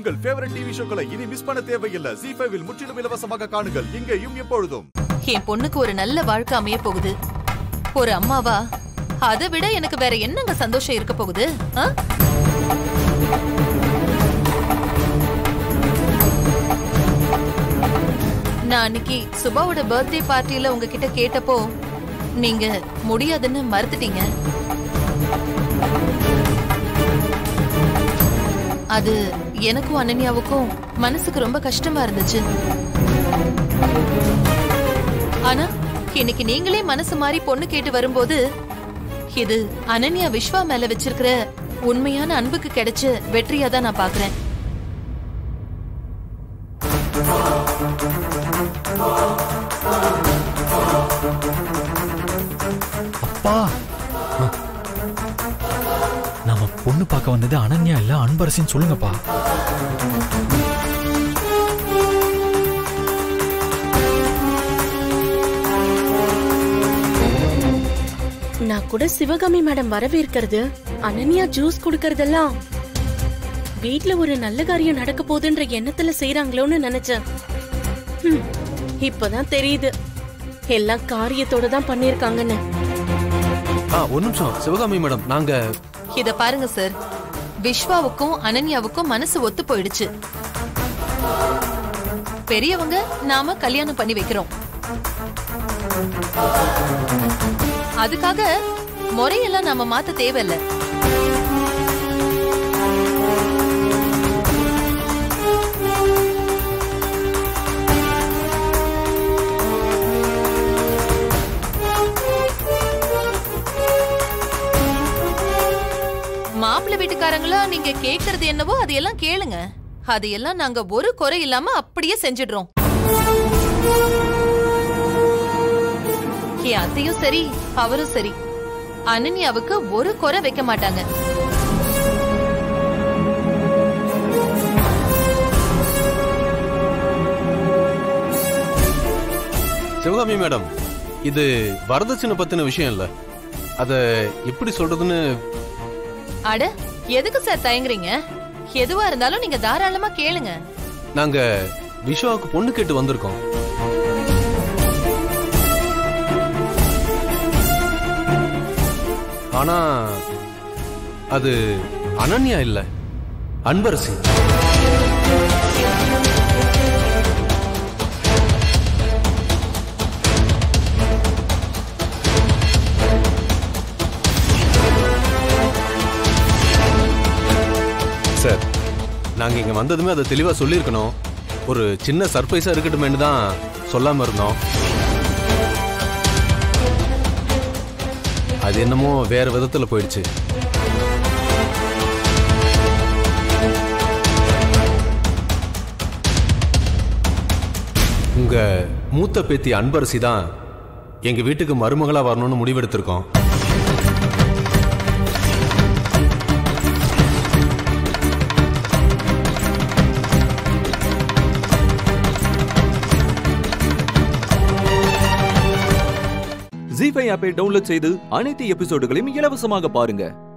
உங்கள் favourite TV ஷோக்களை இனி miss பண்ண தேவையில்லை ஜி ஃபைவில் முற்றிலும் இலவசமாக காணுங்கள் இங்கேயும் எப்பொழுதும் என் பொண்ணுக்கு ஒரு நல்ல வாழ்க்கை அமைய போகுது ஒரு அம்மாவா அதை விட எனக்கு வேற என்னங்க சந்தோஷம் இருக்க போகுது ஆ? நான் அன்னைக்கு சுபாவோட பர்த்டே பார்ட்டியில உங்ககிட்ட கேட்டப்போ நீங்க முடியாதுன்னு மறுத்துட்டீங்க அது எனக்கும் அனன்யாவுக்கும் மனசுக்கு ரொம்ப கஷ்டமா இருந்துச்சு ஆனா இன்னைக்கு நீங்களே மனசு மாறி பொண்ணு கேட்டு வரும்போது இது அனன்யா விஸ்வா மேல வச்சிருக்கிற உண்மையான அன்புக்கு கிடைச்ச வெற்றியா தான் நான் பாக்குறேன் அப்பா நாம பொண்ணு பார்க்க வந்தது அனன்யா இல்ல அன்பரசின்னு சொல்லுங்கப்பா நான் கூட சிவகாமி மேடம் வரவேற்கிறது அனன்யா ஜூஸ் குடுக்கறதெல்லாம் வீட்ல ஒரு நல்ல காரியம் நடக்க போகுதுன்ற எண்ணத்துல செய்றாங்களோன்னு நினைச்சேன் ஹம், இப்பதான் தெரியுது எல்லாம் காரியத்தோட தான் பண்ணிருக்காங்கன்னு ஆ ஒரு நிமிஷம் சிவகாமி மேடம் நாங்க இத பாருங்க சார் விஸ்வாவுக்கும் அனன்யாவுக்கும் மனசு ஒத்து போயிடுச்சு பெரியவங்க நாம கல்யாணம் பண்ணி வைக்கிறோம் அதுக்காக முறையெல்லாம் நாம மாத்த தேவையில்ல மாப்பிள்ளை வீட்டுக்காரங்களா நீங்க கேக்குறது என்னவோ அதையெல்லாம் கேளுங்க அதையெல்லாம் நாங்க ஒரு குறை இல்லாம அப்படியே செஞ்சிடுறோம் என் அத்தையும் சரி அவரும் சரி அனன்யாவுக்கு ஒரு குறை வைக்க மாட்டாங்க சிவகாமி மேடம் இது வரதட்சணை பத்தின விஷயம் இல்ல அத எப்படி சொல்றதுன்னு அட எதுக்கு சார் தயங்குறீங்க எதுவா இருந்தாலும் நீங்க தாராளமா கேளுங்க நாங்க விஸ்வாவுக்கு பொண்ணு கேட்டு வந்திருக்கோம் ஆனா அது அனன்யா இல்ல அன்பரசி சார் நாங்க இங்க வந்ததுமே அதை தெளிவா சொல்லியிருக்கணும் ஒரு சின்ன சர்ப்ரைஸா இருக்கட்டுமேனு தான் சொல்லாம இருந்தோம் அது என்னமோ வேற விதத்துல போயிடுச்சு உங்க மூத்த பேத்தி அன்பரசி தான் எங்க வீட்டுக்கு மருமகளா வரணும்னு முடிவெடுத்திருக்கோம் ஜி ஃபைவ் ஆப்பை டவுன்லோட் செய்து அனைத்து எபிசோடுகளையும் இலவசமாக பாருங்க